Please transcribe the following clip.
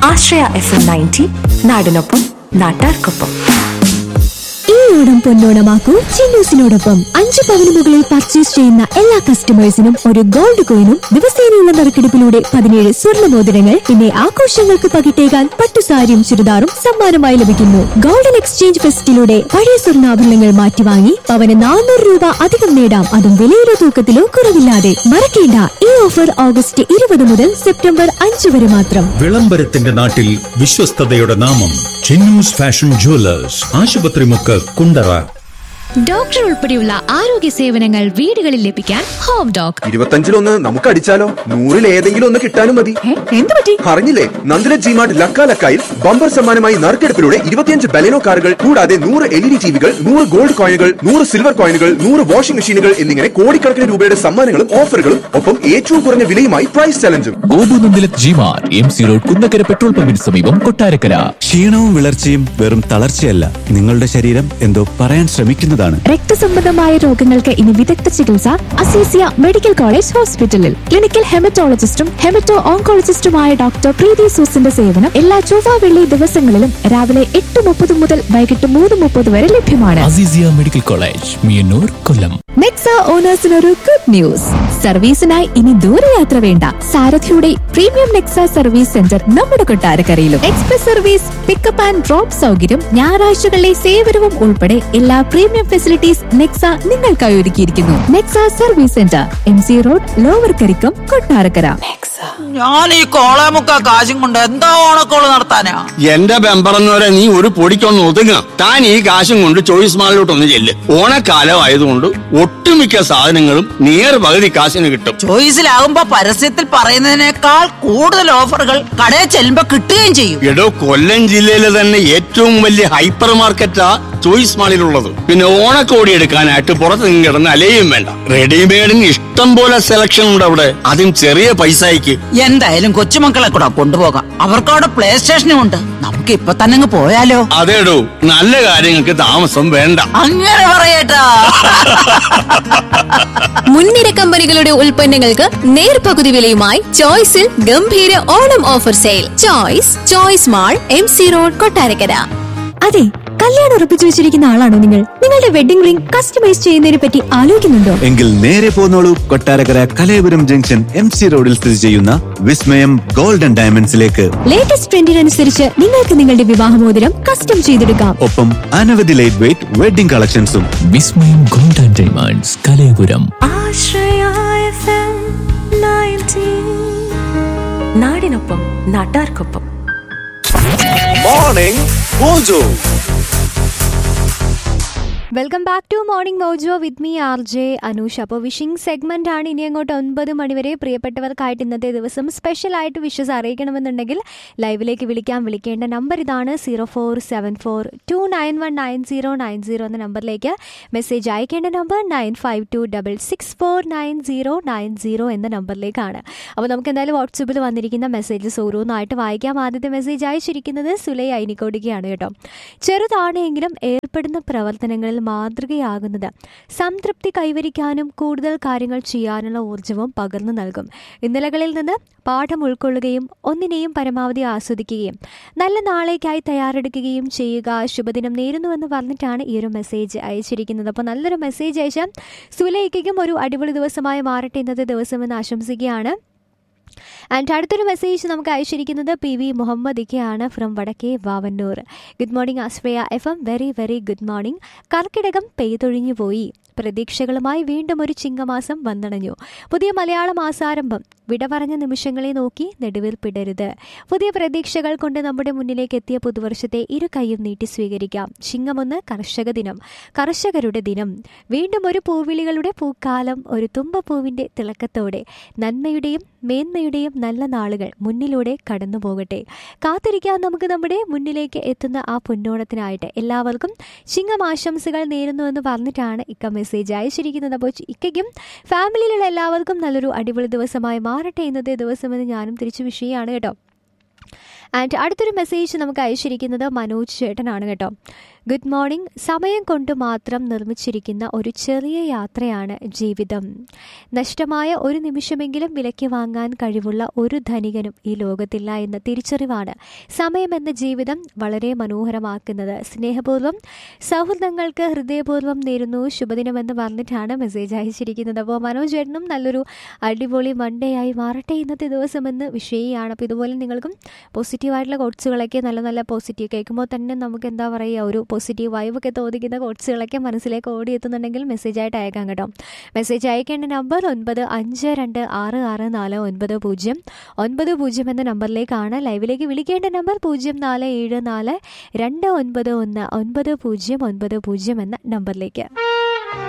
ആശ്രയ F M ninety നാടിനൊപ്പം നാട്ടാർക്കൊപ്പം ഈ ഓണം പൊന്നോണമാക്കൂ ചിന്നൂസിനോടൊപ്പം അഞ്ച് പവന് മുകളിൽ പർച്ചേസ് ചെയ്യുന്ന എല്ലാ കസ്റ്റമേഴ്സിനും ഒരു ഗോൾഡ് കോയിനും ദിവസേനയുള്ള നറുക്കെടുപ്പിലൂടെ പതിനേഴ് സ്വർണ്ണ മോതിരങ്ങൾ പിന്നെ ആഘോഷങ്ങൾക്ക് പകിട്ടേകാൻ പട്ടുസാരിയും ചുരിദാറും സമ്മാനമായി ലഭിക്കുന്നു ഗോൾഡൻ എക്സ്ചേഞ്ച് ഫെസ്റ്റിലൂടെ പഴയ സ്വർണ്ണാഭരണങ്ങൾ മാറ്റിവാങ്ങി പവന് നാനൂറ് രൂപ അധികം നേടാം അതും വിലയിലോ തൂക്കത്തിലോ കുറവില്ലാതെ മറക്കേണ്ട ഈ ഓഫർ ഓഗസ്റ്റ് ഇരുപത് മുതൽ സെപ്റ്റംബർ അഞ്ച് വരെ മാത്രം വിളംബരത്തിന്റെ നാട്ടിൽ വിശ്വസ്തതയുടെ നാമം Chinnus fashion jewellers Asupathrimukku Kundara doctor ഉൾപ്പെടെയുള്ള ആരോഗ്യ സേവനങ്ങൾ വീടുകളിൽ ലഭിക്കാൻ ഹോം ഡോക് ഇരുപത്തഞ്ചിലൊന്ന് നമുക്ക് അടിച്ചാലോ നൂറിൽ ഏതെങ്കിലും ഒന്ന് കിട്ടാനും മതി എന്ത് പറ്റി അറിഞ്ഞില്ലേ നന്ദില ജിമാർട്ട് ലക്ക ലക്കായിൽ ബമ്പർ സമ്മാനമായി നറുക്കെടുപ്പിലൂടെ ഇരുപത്തിയഞ്ച് ബലെനോ കാറുകൾ കൂടാതെ നൂറ് എൽ ഇ ഡി ടിവികൾ നൂറ് ഗോൾഡ് കോയിനുകൾ നൂറ് സിൽവർ കോയിനുകൾ നൂറ് വാഷിംഗ് മെഷീനുകൾ എന്നിങ്ങനെ കോടിക്കണക്കിന് രൂപയുടെ സമ്മാനങ്ങളും ഓഫറുകളും ഒപ്പം ഏറ്റവും കുറഞ്ഞ വിലയുമായി പ്രൈസ് ചലഞ്ചും ഗോപുനന്ദിലത് ജിമാർ M C road Kunnakkara petrol പമ്പിന് സമീപം കൊട്ടാരക്കര ക്ഷീണവും വിളർച്ചയും വെറും തളർച്ചയല്ല നിങ്ങളുടെ ശരീരം എന്തോ പറയാൻ ശ്രമിക്കുന്നതാണ് രക്തസംബന്ധമായ രോഗങ്ങൾക്ക് ഇനി വിദഗ്ധ ചികിത്സ അസീസിയ മെഡിക്കൽ കോളേജ് ഹോസ്പിറ്റലിൽ ക്ലിനിക്കൽ ഹെമറ്റോളജിസ്റ്റും ഹെമറ്റോ ഓങ്കോളജിസ്റ്റുമായ ഡോക്ടർ പ്രീതി സൂസിന്റെ സേവനം എല്ലാ ചൊവ്വ വെള്ളി ദിവസങ്ങളിലും രാവിലെ എട്ട് മുപ്പത് മുതൽ വൈകിട്ട് മൂന്ന് മുപ്പത് വരെ ലഭ്യമാണ് Aziziya medical college Meeyannoor Kollam Nexa ഓണേഴ്സിനൊരു ഗുഡ് ന്യൂസ് സർവീസിനായി ഇനി ദൂരയാത്ര വേണ്ട സാരഥിയുടെ പ്രീമിയം നെക്സ സർവീസ് സെന്റർ നമ്മുടെ കൊട്ടാരക്കരയിലും express service pickup and drop സൗകര്യം ഞായറാഴ്ചകളിലെ സേവനവും ഉൾപ്പെടെ എല്ലാ പ്രീമിയം ഫെസിലിറ്റീസ് നെക്സ നിങ്ങൾക്കായി ഒരുക്കിയിരിക്കുന്നു Nexa service centre M C road lower Karikkam Kottarakkara ഞാൻ ഈ കോളേമുക്ക കാശും കൊണ്ട് എന്താ ഓണക്കോള് നടത്താനാ എന്റെ ബെമ്പറന്നവരെ നീ ഒരു പൊടിക്കൊന്ന് ഒതുങ്ങ താൻ ഈ കാശും കൊണ്ട് ചോയ്സ് മാളിലോട്ടൊന്ന് ചെല്ല് ഓണക്കാലം ആയതുകൊണ്ട് ഒട്ടുമിക്ക സാധനങ്ങളും നിയർ പകുതി കാശിന് കിട്ടും ചോയ്സിലാകുമ്പോ പരസ്യത്തിൽ പറയുന്നതിനേക്കാൾ കൂടുതൽ ഓഫറുകൾ കടയിൽ ചെല്ലുമ്പോ കിട്ടുകയും ചെയ്യും എടോ കൊല്ലം ജില്ലയിലെ തന്നെ ഏറ്റവും വലിയ ഹൈപ്പർ മാർക്കറ്റാ ചോയ്സ് മാളിലുള്ളത് പിന്നെ ഓണക്കോടി എടുക്കാനായിട്ട് പുറത്ത് നിന്ന് കിടന്ന് അലയും വേണ്ട റെഡിമെയ്ഡിന് ഇഷ്ടം പോലെ സെലക്ഷൻ ഉണ്ട് അവിടെ അതും ചെറിയ പൈസയ്ക്ക് എന്തായാലും കൊച്ചുമക്കളെ കൂടെ കൊണ്ടുപോകാം അവർക്ക് അവിടെ പ്ലേ സ്റ്റേഷനും ഉണ്ട് നമുക്ക് ഇപ്പൊ തന്നെ അങ്ങ് പോയാലോ അതേടോ നല്ല കാര്യങ്ങൾക്ക് താമസം വേണ്ട അങ്ങനെ പറയട്ടാ മുൻനിര കമ്പനികളുടെ ഉൽപ്പന്നങ്ങൾക്ക് നേർപകുതി വിലയുമായി ചോയ്സിൽ ഗംഭീര Onam offer sale choice choice mall M C road Kottarakkara അതെ കല്യാണം ഉറപ്പിച്ചു വെച്ചിരിക്കുന്ന ആളാണോ നിങ്ങൾ നിങ്ങളുടെ വെഡിംഗ് റിംഗ് കസ്റ്റമൈസ് ചെയ്യുന്നതിനെ പറ്റി ആലോചിക്കുന്നുണ്ടോ എങ്കിൽ നേരെ പോന്നോളൂ Kottarakkara Kalayapuram junction M C റോഡിൽ സ്ഥിതി ചെയ്യുന്ന വിസ്മയം ഗോൾഡൻ ഡയമണ്ട്സിലേക്ക് ലേറ്റസ്റ്റ് ട്രെൻഡിനനുസരിച്ച് നിങ്ങൾക്ക് നിങ്ങളുടെ വിവാഹമോതിരം കസ്റ്റം ചെയ്തെടുക്കാം ഒപ്പം അനവധി ലൈറ്റ് വെയിറ്റ് വെഡിംഗ് കളക്ഷൻസും വിസ്മയം golden diamonds Kalayapuram Ashraya F M ninety നാടിനൊപ്പം നാട്ടാർക്കൊപ്പം morning mojo welcome back to morning mojo with me R J Anoosh അപ്പോൾ വിഷിംഗ് സെഗ്മെന്റ് ആണ് ഇനി അങ്ങോട്ട് ഒൻപത് മണിവരെ പ്രിയപ്പെട്ടവർക്കായിട്ട് ഇന്നത്തെ ദിവസം സ്പെഷ്യൽ ആയിട്ട് വിഷസ് അറിയിക്കണമെന്നുണ്ടെങ്കിൽ ലൈവിലേക്ക് വിളിക്കാൻ വിളിക്കേണ്ട നമ്പർ ഇതാണ് zero four seven four two nine one nine zero nine zero എന്ന നമ്പറിലേക്ക് മെസ്സേജ് അയക്കേണ്ട number nine five two double six four nine zero nine zero എന്ന നമ്പറിലേക്കാണ് അപ്പോൾ നമുക്ക് എന്തായാലും വാട്സപ്പിൽ വന്നിരിക്കുന്ന മെസ്സേജസ് ഓരോന്നായിട്ട് വായിക്കാം ആദ്യത്തെ മെസ്സേജ് അയച്ചിരിക്കുന്നത് സുലൈ ഐനിക്കോടിക്കുകയാണ് കേട്ടോ ചെറുതാണെങ്കിലും ഏർപ്പെടുന്ന പ്രവർത്തനങ്ങളിൽ മാതൃകയാകുന്നത് സംതൃപ്തി കൈവരിക്കാനും കൂടുതൽ കാര്യങ്ങൾ ചെയ്യാനുള്ള ഊർജവും പകർന്നു നൽകും ഇന്നലകളിൽ നിന്ന് പാഠം ഉൾക്കൊള്ളുകയും ഒന്നിനെയും പരമാവധി ആസ്വദിക്കുകയും നല്ല നാളേക്കായി തയ്യാറെടുക്കുകയും ചെയ്യുക ശുഭദിനം നേരുന്നുവെന്ന് പറഞ്ഞിട്ടാണ് ഈ ഒരു മെസ്സേജ് അയച്ചിരിക്കുന്നത് അപ്പോൾ നല്ലൊരു മെസ്സേജ് അയച്ച സുലൈക്കും ഒരു അടിപൊളി ദിവസമായി മാറട്ടെ ഇന്നത്തെ ദിവസമെന്ന് ആശംസിക്കുകയാണ് ആൻഡ് അടുത്തൊരു മെസ്സേജ് നമുക്ക് അയച്ചിരിക്കുന്നത് പി വി മുഹമ്മദ് ഇക്കയാണ് from Vadakke Vavannoor good morning Ashraya F M very very good morning കർക്കിടകം പെയ്തൊഴിഞ്ഞു പോയി പ്രതീക്ഷകളുമായി വീണ്ടും ഒരു ചിങ്ങമാസം വന്നണഞ്ഞു പുതിയ മലയാള മാസാരംഭം വിട പറഞ്ഞ നിമിഷങ്ങളെ നോക്കി നെടുവേർപ്പിടരുത് പുതിയ പ്രതീക്ഷകൾ കൊണ്ട് നമ്മുടെ മുന്നിലേക്ക് എത്തിയ പുതുവർഷത്തെ ഇരു കൈയും നീട്ടി സ്വീകരിക്കാം ചിങ്ങമൊന്ന് കർഷക ദിനം കർഷകരുടെ ദിനം വീണ്ടും ഒരു പൂവിളികളുടെ പൂക്കാലം ഒരു തുമ്പപ്പൂവിൻ്റെ തിളക്കത്തോടെ നന്മയുടെയും മേന്മയുടെയും നല്ല നാളുകൾ മുന്നിലൂടെ കടന്നു പോകട്ടെ കാത്തിരിക്കാൻ നമുക്ക് നമ്മുടെ മുന്നിലേക്ക് എത്തുന്ന ആ പൊന്നോണത്തിനായിട്ട് എല്ലാവർക്കും ചിങ്ങം ആശംസകൾ നേരുന്നു എന്ന് പറഞ്ഞിട്ടാണ് ഇക്ക മെസ്സേജ് അയച്ചിരിക്കുന്നത് അപ്പോൾ ഇക്കയ്ക്കും ഫാമിലിയിലുള്ള എല്ലാവർക്കും നല്ലൊരു അടിപൊളി ദിവസമായി മാറട്ടെ ഇന്നത്തെ ദിവസമെന്ന് ഞാനും തിരിച്ചു വിഷയമാണ് കേട്ടോ ആൻഡ് അടുത്തൊരു മെസ്സേജ് നമുക്ക് അയച്ചിരിക്കുന്നത് മനോജ് ചേട്ടനാണ് കേട്ടോ ഗുഡ് മോർണിംഗ് സമയം കൊണ്ട് മാത്രം നിർമ്മിച്ചിരിക്കുന്ന ഒരു ചെറിയ യാത്രയാണ് ജീവിതം നഷ്ടമായ ഒരു നിമിഷമെങ്കിലും വിലയ്ക്ക് വാങ്ങാൻ കഴിവുള്ള ഒരു ധനികനും ഈ ലോകത്തില്ല എന്ന തിരിച്ചറിവാണ് സമയമെന്ന ജീവിതം വളരെ മനോഹരമാക്കുന്നത് സ്നേഹപൂർവ്വം സൗഹൃദങ്ങൾക്ക് ഹൃദയപൂർവ്വം നേരുന്നു ശുഭദിനമെന്ന് പറഞ്ഞിട്ടാണ് മെസ്സേജ് അയച്ചിരിക്കുന്നത് അപ്പോൾ മനോജ് ചേട്ടനും നല്ലൊരു അടിപൊളി മൺഡേ ആയി മാറട്ടെ ഇന്നത്തെ ദിവസമെന്ന് വിഷയമാണ് അപ്പോൾ ഇതുപോലെ നിങ്ങൾക്കും പോസിറ്റീവായിട്ടുള്ള കോട്സുകളൊക്കെ നല്ല നല്ല പോസിറ്റീവ് കേൾക്കുമ്പോൾ തന്നെ നമുക്ക് എന്താ പറയുക ഒരു പോസിറ്റീവ് വൈബൊക്കെ തോന്നിക്കുന്ന കോട്സുകളൊക്കെ മനസ്സിലേക്ക് ഓടി എത്തുന്നുണ്ടെങ്കിൽ മെസ്സേജായിട്ട് അയക്കാം കേട്ടോ മെസ്സേജ് അയക്കേണ്ട നമ്പർ ഒൻപത് അഞ്ച് രണ്ട് ആറ് ആറ് നാല് ഒൻപത് പൂജ്യം ഒൻപത് പൂജ്യം എന്ന നമ്പറിലേക്കാണ് ലൈവിലേക്ക് വിളിക്കേണ്ട നമ്പർ പൂജ്യം നാല് ഏഴ് നാല് രണ്ട് ഒൻപത് ഒന്ന് ഒൻപത് പൂജ്യം ഒൻപത് പൂജ്യം എന്ന നമ്പറിലേക്ക്